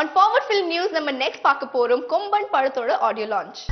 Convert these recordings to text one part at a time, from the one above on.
On Forward Film News நம்ம next பார்க்க போறோம் கொம்பன் படத்தோட audio launch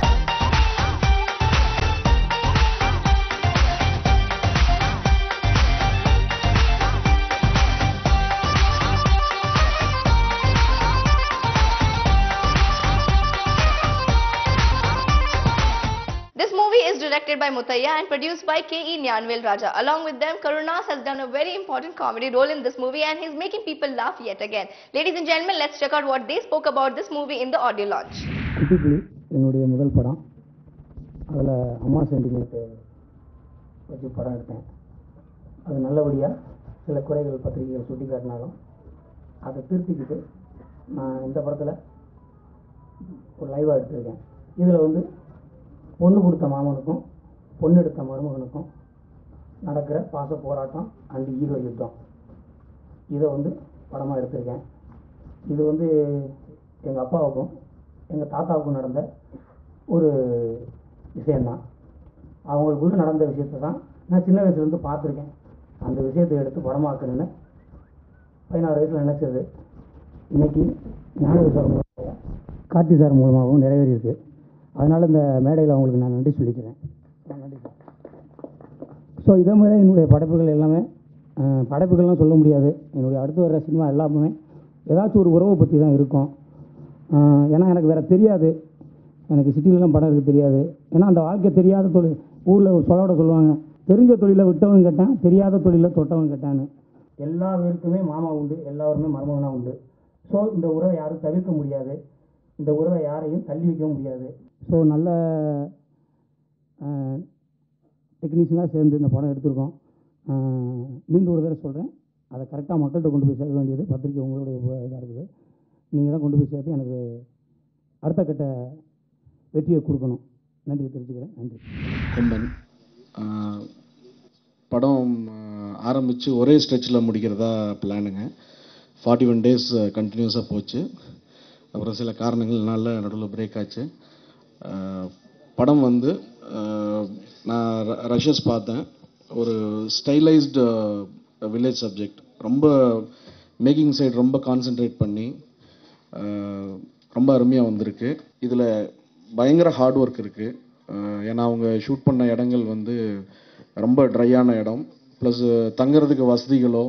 This movie is directed by Mutaya and produced by K.E. Nyanvel Raja. Along with them, Karunas has done a very important comedy role in this movie and he's making people laugh yet again. Ladies and gentlemen, let's check out what they spoke about this movie in the audio launch. Kuttipuli என்னுடைய முதல் படம் அதில் அம்மா sentiment வச்சு படம் எடுத்தேன் அது நல்லபடியாக சில குறைகள் பத்திரிகைகள் சுட்டி காட்டினாலும் அதை திருத்திக்கிட்டு நான் இந்த படத்தில் ஒரு லைவாக எடுத்திருக்கேன் இதில் வந்து பொண்ணு கொடுத்த மாமனுக்கும் பொண்ணு எடுத்த மருமகனுக்கும் நடக்கிற பாச போராட்டம் அண்டு ஹீரோ யுத்தம் இதை வந்து படமாக எடுத்திருக்கேன் இது வந்து எங்கள் அப்பாவுக்கும் எங்கள் தாத்தாவுக்கும் நடந்த ஒரு விஷயந்தான் அவங்களுக்குள்ள நடந்த விஷயத்தை தான் நான் சின்ன வயசுலேருந்து பார்த்துருக்கேன் அந்த விஷயத்தை எடுத்து படமாக்கணுன்னு பதினாறு வயசில் நினச்சது இன்னைக்கு ஞான விசாரம் மூலமாக கார்த்தி சார் மூலமாகவும் நிறைவேறியிருக்கு அதனால் இந்த மேடையில் அவங்களுக்கு நான் நன்றி சொல்லிக்கிறேன் நன்றி சார் ஸோ இதே மாதிரி என்னுடைய படைப்புகள் எல்லாமே அஹ், படைப்புகள்லாம் சொல்ல முடியாது என்னுடைய அடுத்து வர சினிமா எல்லாமே ஏதாச்சும் ஒரு உறவை பற்றி தான் இருக்கும் அஹ், ஏன்னா எனக்கு வேறு தெரியாது எனக்கு சிட்டிலலாம் படம் இருக்க தெரியாது ஏன்னா அந்த வாழ்க்கை தெரியாத தொழில் ஊரில் ஒரு சொல்லோட சொல்லுவாங்க தெரிஞ்ச தொழிலை விட்டவன் கேட்டான் தெரியாத தொழிலை தொட்டவன் கேட்டான்னு எல்லா பேருக்குமே மாமா உண்டு எல்லாருமே மருமகனாக உண்டு ஸோ இந்த உறவை யாரும் தவிர்க்க முடியாது இந்த உறவை யாரையும் தள்ளி வைக்கவும் முடியாது ஸோ நல்ல டெக்னீஷியனாக சேர்ந்து இந்த படம் எடுத்திருக்கோம் அஹ், மீண்டும் ஒரு தடவை சொல்கிறேன் அதை கரெக்டாக மக்கள்கிட்ட கொண்டு போய் சேர்க்க வேண்டியது பத்திரிக்கை உங்களுடைய இதாக இருக்குது நீங்கள் தான் கொண்டு போய் சேர்த்து எனக்கு அடுத்த கட்ட வெற்றியை கொடுக்கணும் நன்றி தெரிஞ்சுக்கிறேன் நன்றி கொம்பன் ஆஹ் படம் ஆரம்பித்து ஒரே ஸ்ட்ரெச்சில் முடிக்கிறதா பிளானுங்க ஃபார்ட்டி ஒன் டேஸ் கண்டினியூஸாக போச்சு அப்புறம் சில காரணங்கள்னால நடுவில் பிரேக் ஆச்சு ஆஹ் படம் வந்து ஆஹ் நான் ரஷஸ் பார்த்தேன் ஒரு ஸ்டைலைஸ்டு வில்லேஜ் சப்ஜெக்ட் ரொம்ப மேக்கிங் சைடு ரொம்ப கான்சென்ட்ரேட் பண்ணி ஆஹ் ரொம்ப அருமையாக வந்திருக்கு இதில் பயங்கர ஹார்ட் ஒர்க் இருக்குது ஏன்னா அவங்க ஷூட் பண்ண இடங்கள் வந்து ரொம்ப ட்ரையான இடம் ப்ளஸ் தங்குறதுக்கு வசதிகளோ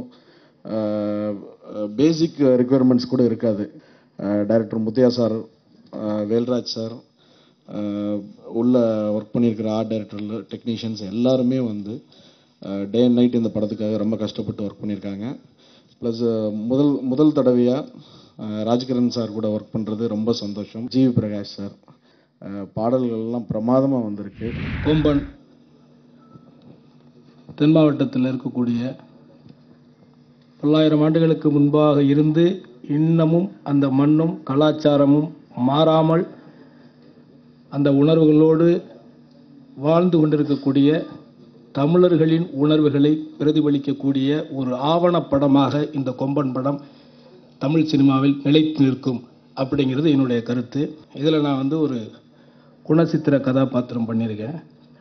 பேசிக் ரெக்குயர்மெண்ட்ஸ் கூட இருக்காது director Muthaiah sir Velraj sir உள்ள ஒர்க் பண்ணியிருக்கிற ஆர்ட் டைரக்டர் டெக்னீஷியன்ஸ் எல்லாருமே வந்து டே அண்ட் நைட் இந்த படத்துக்காக ரொம்ப கஷ்டப்பட்டு ஒர்க் பண்ணியிருக்காங்க ப்ளஸ் முதல் முதல் தடவையாக ராஜ்கிரண் சார் கூட ஒர்க் பண்ணுறது ரொம்ப சந்தோஷம் ஜிவி பிரகாஷ் சார் அஹ் பாடல்கள் எல்லாம் பிரமாதமாக வந்திருக்கு கொம்பன் தென் மாவட்டத்தில் இருக்கக்கூடிய பல்லாயிரம் ஆண்டுகளுக்கு முன்பாக இருந்து இன்னமும் அந்த மண்ணும் கலாச்சாரமும் மாறாமல் அந்த உணர்வுகளோடு வாழ்ந்து கொண்டிருக்கக்கூடிய தமிழர்களின் உணர்வுகளை பிரதிபலிக்கக்கூடிய ஒரு ஆவணப்படமாக இந்த கொம்பன் படம் தமிழ் சினிமாவில் நிலைத்து நிற்கும் அப்படிங்கிறது என்னுடைய கருத்து இதில் நான் வந்து ஒரு குணசித்திர கதாபாத்திரம் பண்ணியிருக்கேன்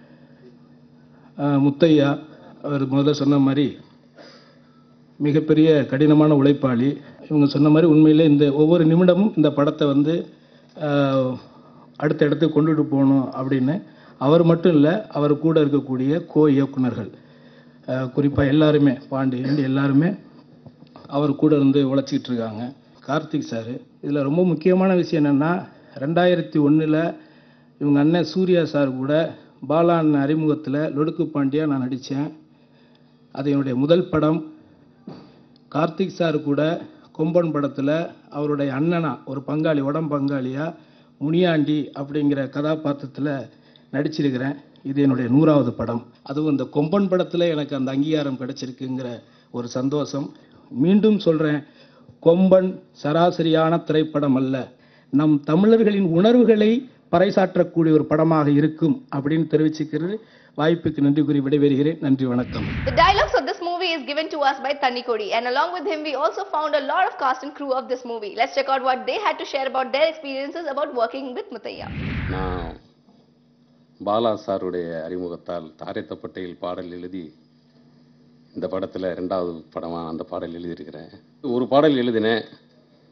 ஆஹ் முத்தையா அவர் முதல்ல சொன்ன மாதிரி மிகப்பெரிய கடினமான உழைப்பாளி இவங்க சொன்ன மாதிரி உண்மையிலே இந்த ஒவ்வொரு நிமிடமும் இந்த படத்தை வந்து ஆஹ், அடுத்த இடத்துக்கு கொண்டுட்டு போகணும் அப்படின்னு அவர் மட்டும் இல்லை அவர் கூட இருக்கக்கூடிய கோ இயக்குனர்கள் குறிப்பாக எல்லாருமே பாண்டியன் எல்லாருமே அவர் கூட இருந்து உழைச்சிக்கிட்டு இருக்காங்க கார்த்திக் சார் இதில் ரொம்ப முக்கியமான விஷயம் என்னென்னா ரெண்டாயிரத்தி ஒன்றில் இவங்க அண்ணன் சூர்யா சார் கூட பாலா அண்ணன் அறிமுகத்தில் லொடுக்கு பாண்டியா நான் நடித்தேன் அது என்னுடைய முதல் படம் கார்த்திக் சார் கூட கொம்பன் படத்தில் அவருடைய அண்ணனா ஒரு பங்காளி உடம் பங்காளியா முனியாண்டி அப்படிங்கிற கதாபாத்திரத்தில் நடிச்சிருக்கிறேன் இது என்னுடைய நூறாவது படம் அதுவும் இந்த கொம்பன் படத்தில் எனக்கு அந்த அங்கீகாரம் கிடைச்சிருக்குங்கிற ஒரு சந்தோஷம் மீண்டும் சொல்கிறேன் கொம்பன் சராசரியான திரைப்படம் அல்ல நம் தமிழர்களின் உணர்வுகளை பறைசாற்றக்கூடிய ஒரு படமாக இருக்கும் அப்படின்னு தெரிவிச்சுக்கிறது வாய்ப்புக்கு நன்றி கூறி விடைபெறுகிறேன் நன்றி வணக்கம் The dialogues of this movie is given to us by Tanni Kodi and along with him we also found a lot of cast and crew of this movie. Let's check out what they had to share about their experiences about working with Mutaya. நான் பாலா சாருடைய அறிமுகத்தால் தாரைத்தப்பட்டையில் பாடல் எழுதி இந்த படத்தில் ரெண்டாவது படமாக அந்த பாடல் எழுதியிருக்கிறேன் ஒரு பாடல் எழுதினேன்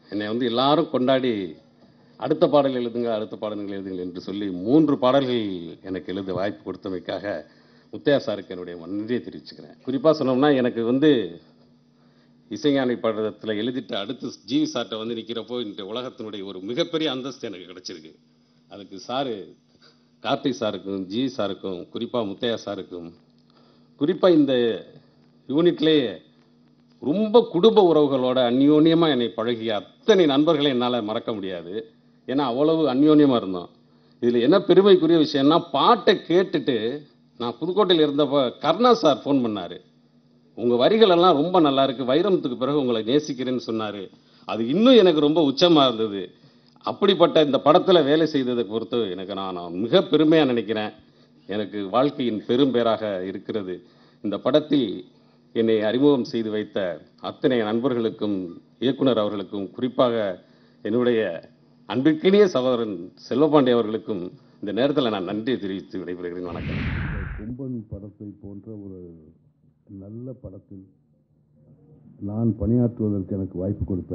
என்னை வந்து எல்லாரும் கொண்டாடி அடுத்த பாடல் எழுதுங்க அடுத்த பாடல்கள் எழுதுங்கள் என்று சொல்லி மூன்று பாடல்கள் எனக்கு எழுத வாய்ப்பு கொடுத்தமைக்காக முத்தையா சாருக்கு என்னுடைய நன்றியை தெரிவிச்சுக்கிறேன் குறிப்பாக சொன்னோம்னா எனக்கு வந்து இசைஞானி படத்தில் எழுதிட்டு அடுத்து ஜிவி சார்ட்ட வந்து நிற்கிறப்போ இந்த உலகத்தினுடைய ஒரு மிகப்பெரிய அந்தஸ்து எனக்கு கிடைச்சிருக்கு அதுக்கு சாரு கார்த்திக் சாருக்கும் ஜி சாருக்கும் குறிப்பாக முத்தையா சாருக்கும் குறிப்பாக இந்த யூனிட்லேயே ரொம்ப குடும்ப உறவுகளோட அந்யோன்யமாக என்னை பழகிய அத்தனை நண்பர்களை என்னால் மறக்க முடியாது ஏன்னா அவ்வளவு அந்யோன்யமாக இருந்தோம் இதில் என்ன பெருமைக்குரிய விஷயம்னா பாட்டை கேட்டுட்டு நான் புதுக்கோட்டையில் இருந்தப்போ கர்ணா சார் ஃபோன் பண்ணார் உங்கள் வரிகள் எல்லாம் ரொம்ப நல்லா இருக்கு வைரமுத்துக்கு பிறகு உங்களை நேசிக்கிறேன்னு சொன்னார் அது இன்னும் எனக்கு ரொம்ப உச்சமாக இருந்தது அப்படிப்பட்ட இந்த படத்தில் வேலை செய்ததை பொறுத்து எனக்கு நான் நான் மிக பெருமையாக நினைக்கிறேன் எனக்கு வாழ்க்கையின் பெரும் பேராக இருக்கிறது இந்த படத்தில் என்னை அறிமுகம் செய்து வைத்த அத்தனை நண்பர்களுக்கும் இயக்குனர் அவர்களுக்கும் குறிப்பாக என்னுடைய அன்பிற்கினிய சகோதரன் செல்வபாண்டி அவர்களுக்கும் இந்த நேரத்தில் நான் நன்றி தெரிவித்து விடைபெறுகிறேன் வணக்கம் கும்பன் படத்தை போன்ற ஒரு நல்ல படத்தில் நான் பணியாற்றுவதற்கு எனக்கு வாய்ப்பு கொடுத்த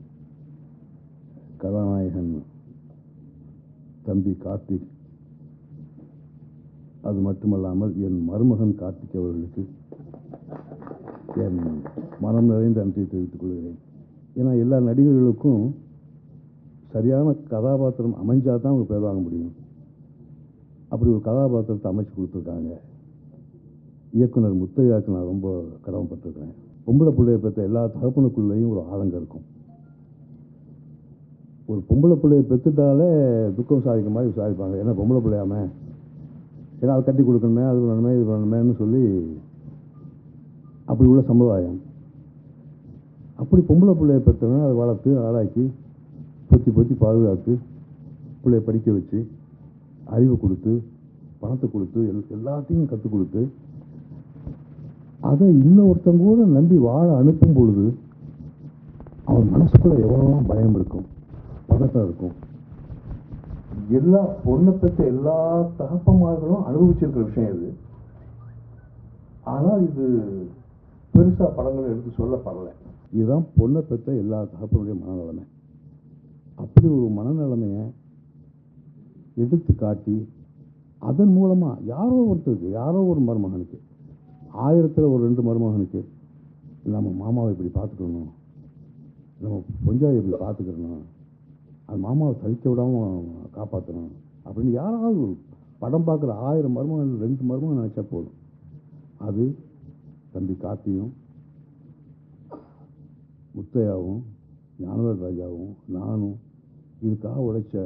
கதாநாயகன் தம்பி கார்த்திக் அது மட்டுமல்லாமல் என் மருமகன் கார்த்திக் அவர்களுக்கு என் மனம் நிறைந்த நன்றியை தெரிவித்துக் கொள்கிறேன் ஏன்னா எல்லா நடிகர்களுக்கும் சரியான கதாபாத்திரம் அமைஞ்சாதான் தான் அவங்க பேர் வாங்க முடியும் அப்படி ஒரு கதாபாத்திரத்தை அமைச்சு கொடுத்துருக்காங்க இயக்குனர் முத்தையாக்கு நான் ரொம்ப கடமைப்பட்டிருக்கிறேன் பொம்பளை பிள்ளைய பெற்ற எல்லா தகப்பனுக்குள்ளேயும் ஒரு ஆதங்கம் இருக்கும் ஒரு பொம்பளை பிள்ளைய பெற்றுட்டாலே துக்கம் சாதிக்க மாதிரி விசாரிப்பாங்க ஏன்னா பொம்பளை பிள்ளையாம ஏன்னா அதை கட்டி கொடுக்கணுமே அது பண்ணணுமே இது பண்ணணுமேன்னு சொல்லி அப்படி உள்ள சமுதாயம் அப்படி பொம்பளை பிள்ளைய பெற்றவன் அதை வளர்த்து ஆளாக்கி பொத்தி பொத்தி பாதுகாத்து பிள்ளைய படிக்க வச்சு அறிவு கொடுத்து பணத்தை கொடுத்து எல் எல்லாத்தையும் கற்றுக் கொடுத்து அதை இன்னொருத்தங்க கூட நம்பி வாழ அனுப்பும் பொழுது அவன் மனசுக்குள்ள எவ்வளோலாம் பயம் இருக்கும் பதட்டம் இருக்கும் எல்லா பொண்ணை பெற்ற எல்லா தகப்பமார்களும் அனுபவிச்சிருக்கிற விஷயம் இது ஆனால் இது பெருசா படங்கள் எடுத்து சொல்லப்படலை இதுதான் பொண்ணை பெற்ற எல்லா தகப்பனுடைய மனநிலைமை அப்படி ஒரு மனநிலைமையை எடுத்து காட்டி அதன் மூலமா யாரோ ஒருத்தருக்கு யாரோ ஒரு மருமகனுக்கு ஆயிரத்தில் ஒரு ரெண்டு மருமகனுக்கு நம்ம மாமாவை இப்படி பார்த்துக்கணும் நம்ம பொஞ்சாவை இப்படி பார்த்துக்கிறணும் அது மாமாவை தவிக்க விடாம காப்பாற்றணும் அப்படின்னு யாராவது ஒரு படம் பார்க்குற ஆயிரம் மருமகன் ரெண்டு மருமகன் நினச்சா போதும் அது தம்பி கார்த்தியும் முத்தையாவும் ஞானவேல் ராஜாவும் நானும் இதுக்காக உழைச்ச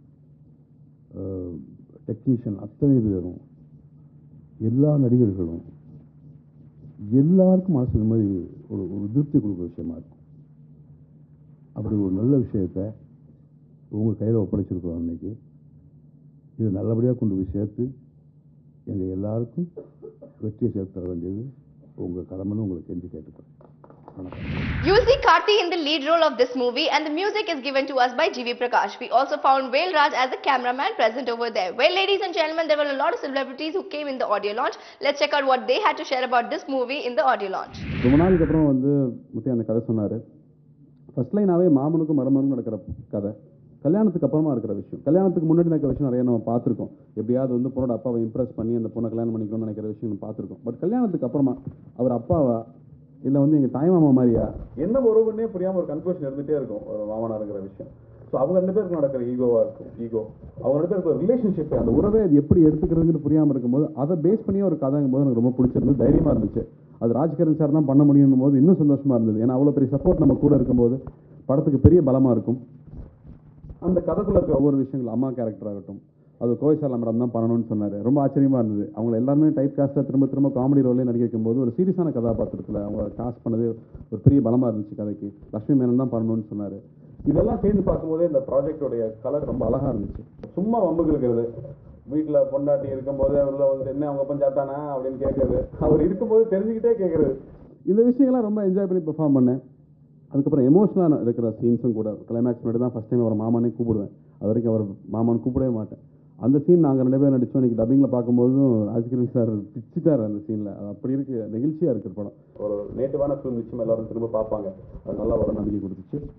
டெக்னீஷியன் அத்தனை பேரும் எல்லா நடிகர்களும் எல்லாருக்கும் மனசு நிம்மதி ஒரு ஒரு திருப்தி கொடுக்குற விஷயமா இருக்கும் அப்படி ஒரு நல்ல விஷயத்த உங்கள் கையில் ஒப்படைச்சிருக்கிறோம் இன்னைக்கு இது நல்லபடியாக கொண்டு போய் சேர்த்து எங்கள் எல்லாருக்கும் வெற்றியை சேர்த்து தர வேண்டியது உங்கள் கடமைன்னு உங்களுக்கு கெஞ்சி கேட்டுக்கிறேன் வணக்கம் You see Karthi in the lead role of this movie and the music is given to us by GV Prakash. We also found Vail Raj as the cameraman present over there. Well, ladies and gentlemen, there were a lot of celebrities who came in the audio launch. Let's check out what they had to share about this movie in the audio launch. ரொம்ப நாளுக்கு அப்புறம் வந்து முத்தையா அந்த கதை சொன்னார் first லைனாகவே மாமனுக்கும் மருமகனுக்கும் நடக்கிற கதை கல்யாணத்துக்கு அப்புறமா இருக்கிற விஷயம் கல்யாணத்துக்கு முன்னாடி நடக்கிற விஷயம் நிறைய நம்ம பார்த்துருக்கோம் எப்படியாவது வந்து பொண்ணோட அப்பாவை இம்ப்ரெஸ் பண்ணி அந்த பொண்ணை கல்யாணம் பண்ணிக்கணும்னு நினைக்கிற விஷயம் நம்ம பார்த்துருக்கோம் பட் கல்யாணத்துக்கு அப்புறமா அவர் அப்பாவா இல்லை வந்து எங்கள் தாய்மாமா மாதிரியா என்ன உறவுன்னே புரியாமல் ஒரு கன்ஃபியூஷன் இருந்துகிட்டே இருக்கும் ஒரு மாமனாருங்கிற விஷயம் ஸோ அவங்க ரெண்டு பேருக்கு நடக்கிற ஈகோவாக இருக்கும் ஈகோ அவங்க ரெண்டு பேருக்கு ஒரு ரிலேஷன்ஷிப் அந்த உறவை அது எப்படி எடுத்துக்கிறதுன்னு புரியாமல் இருக்கும்போது அதை பேஸ் பண்ணி ஒரு கதைங்கும் போது எனக்கு ரொம்ப பிடிச்சிருந்தது தைரியமாக இருந்துச்சு அது ராஜ்கிரண் சார் தான் பண்ண முடியும் போது இன்னும் சந்தோஷமா இருந்தது ஏன்னா அவ்வளோ பெரிய சப்போர்ட் நம்ம கூட இருக்கும்போது படத்துக்கு பெரிய பலமாக இருக்கும் அந்த கதைக்குள்ள இருக்க ஒவ்வொரு விஷயங்கள் அம்மா கேரக்டர் ஆகட்டும் அது கோவிசாலா மேடம் தான் பண்ணணும்னு சொன்னார் ரொம்ப ஆச்சரியமா இருந்தது அவங்க எல்லாருமே டைப் காஸ்ட்டாக திரும்ப திரும்ப காமெடி ரோலே நடிக்க வைக்கும்போது ஒரு சீரியஸான கதாபாத்திரத்தில் அவங்க காஸ்ட் பண்ணது ஒரு பெரிய பலமாக இருந்துச்சு கதைக்கு லக்ஷ்மி மேனன் தான் பண்ணணும்னு சொன்னார் இதெல்லாம் சேர்ந்து பார்க்கும்போதே இந்த ப்ராஜெக்டோடைய கலர் ரொம்ப அழகாக இருந்துச்சு சும்மா வம்புக்கு இருக்கிறது வீட்டில் பொண்டாட்டி இருக்கும்போது உள்ள வந்து என்ன அவங்க அப்பன் சாப்பிட்டானா அப்படின்னு கேட்குறது அவர் இருக்கும்போது தெரிஞ்சுக்கிட்டே கேட்குறது இந்த விஷயங்கள்லாம் ரொம்ப என்ஜாய் பண்ணி பெர்ஃபார்ம் பண்ணேன் அதுக்கப்புறம் எமோஷனலாக இருக்கிற சீன்ஸும் கூட கிளைமேக்ஸ் முன்னாடி தான் ஃபஸ்ட் டைம் அவர் மாமானே கூப்பிடுவேன் அது வரைக்கும் அவர் மாமான்னு கூப்பிடவே மாட்டேன் அந்த சீன் நாங்கள் ரெண்டு பேரும் நடித்தோம் இன்னைக்கு டப்பிங்கில் பார்க்கும்போதும் ராஜ்கிரண் சார் பிச்சுட்டார் அந்த சீனில் அது அப்படி இருக்கு நெகிழ்ச்சியாக இருக்கிற படம் ஒரு நேட்டிவான ஃபிலிம் நிச்சயம் எல்லாரும் திரும்ப பார்ப்பாங்க அது நல்லா வர நம்பிக்கை கொடுத்துச்சு நிச்சயமாக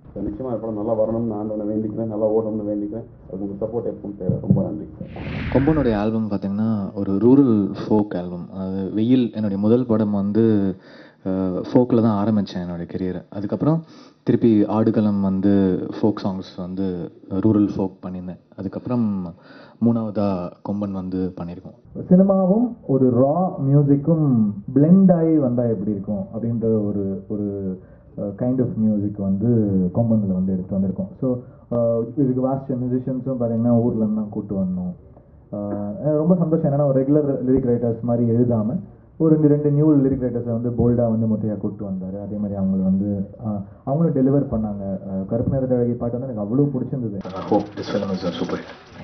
நிச்சயமாக படம் நல்லா வரணும்னு ஆண்டவனை வேண்டிக்கிறேன் நல்லா ஓடணும்னு வேண்டிக்கிறேன் அது உங்கள் சப்போர்ட் எப்பவும் தேவை ரொம்ப நன்றி கொம்பனுடைய ஆல்பம் பார்த்தீங்கன்னா ஒரு ரூரல் ஃபோக் ஆல்பம் அது வெயில் என்னுடைய முதல் படம் வந்து ஃபோக்கில் தான் ஆரம்பித்தேன் என்னுடைய கெரியரை அதுக்கப்புறம் திருப்பி ஆடுகளம் வந்து ஃபோக் சாங்ஸ் வந்து ரூரல் ஃபோக் பண்ணியிருந்தேன் அதுக்கப்புறம் மூணாவதாக கொம்பன் வந்து பண்ணியிருக்கோம் சினிமாவும் ஒரு ரா மியூசிக்கும் blend ஆகி வந்தால் எப்படி இருக்கும் அப்படின்ற ஒரு ஒரு கைண்ட் ஆஃப் மியூசிக் வந்து கொம்பனில் வந்து எடுத்து வந்திருக்கோம் ஸோ இதுக்கு வாசிச்ச மியூசிஷியன்ஸும் பார்த்தீங்கன்னா ஊர்லேருந்து தான் கூட்டு வந்தோம் அஹ் ரொம்ப சந்தோஷம் என்னன்னா ஒரு ரெகுலர் லிரிக் ரைட்டர்ஸ் மாதிரி எழுதாமல் ஒரு ரெண்டு ரெண்டு நியூ லிரிக் ரைட்டர்ஸை வந்து போல்டாக வந்து முத்தையா கூட்டு வந்தார் அதே மாதிரி அவங்க வந்து அஹ், அவங்களும் டெலிவர் பண்ணாங்க அஹ், கருப்பு நிறத்த அழகி பாட்டு வந்து எனக்கு அவ்வளோ பிடிச்சிருந்தது hope this film is super